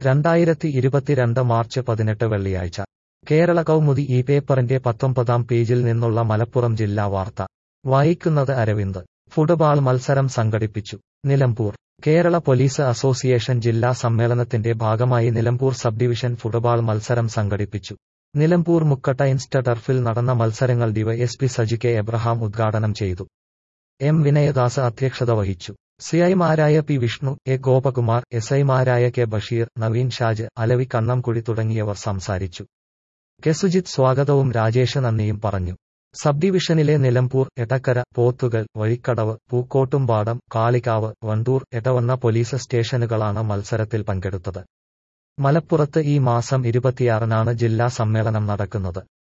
രണ്ടായിരത്തി ഇരുപത്തിരണ്ട് മാർച്ച് പതിനെട്ട് വെള്ളിയാഴ്ച കേരള കൗമുദി ഈ പേപ്പറിന്റെ പത്തൊമ്പതാം പേജിൽ നിന്നുള്ള മലപ്പുറം ജില്ലാ വാർത്ത വായിക്കുന്നത് അരവിന്ദ് ഫുട്ബാൾ മത്സരം സംഘടിപ്പിച്ചു നിലമ്പൂർ കേരള പോലീസ് അസോസിയേഷൻ ജില്ലാ സമ്മേളനത്തിന്റെ ഭാഗമായി നിലമ്പൂർ സബ് ഡിവിഷൻ ഫുട്ബാൾ മത്സരം സംഘടിപ്പിച്ചു നിലമ്പൂർ മുക്കട്ട ഇൻസ്റ്റ ടർഫിൽ നടന്ന മത്സരങ്ങൾ ഡിവൈഎസ്പി സജി കെ എബ്രഹാം ഉദ്ഘാടനം ചെയ്തു എം വിനയദാസ് അധ്യക്ഷത വഹിച്ചു സിഐമാരായ P Vishnu A Gopakumar S ഐമാരായ കെ ബഷീർ നവീൻ ഷാജ് അലവി കണ്ണംകുഴി തുടങ്ങിയവർ സംസാരിച്ചു കെ സുജിത് സ്വാഗതവും രാജേഷ് നന്ദിയും പറഞ്ഞു സബ് ഡിവിഷനിലെ നിലമ്പൂർ എടക്കര പോത്തുകൽ വഴിക്കടവ് പൂക്കോട്ടുംപാടം കാളികാവ് വണ്ടൂർ എടവണ്ണ പോലീസ് സ്റ്റേഷനുകളാണ് മത്സരത്തിൽ പങ്കെടുത്തത് മലപ്പുറത്ത് ഈ മാസം ഇരുപത്തിയാറിനാണ് ജില്ലാ സമ്മേളനം നടക്കുന്നത്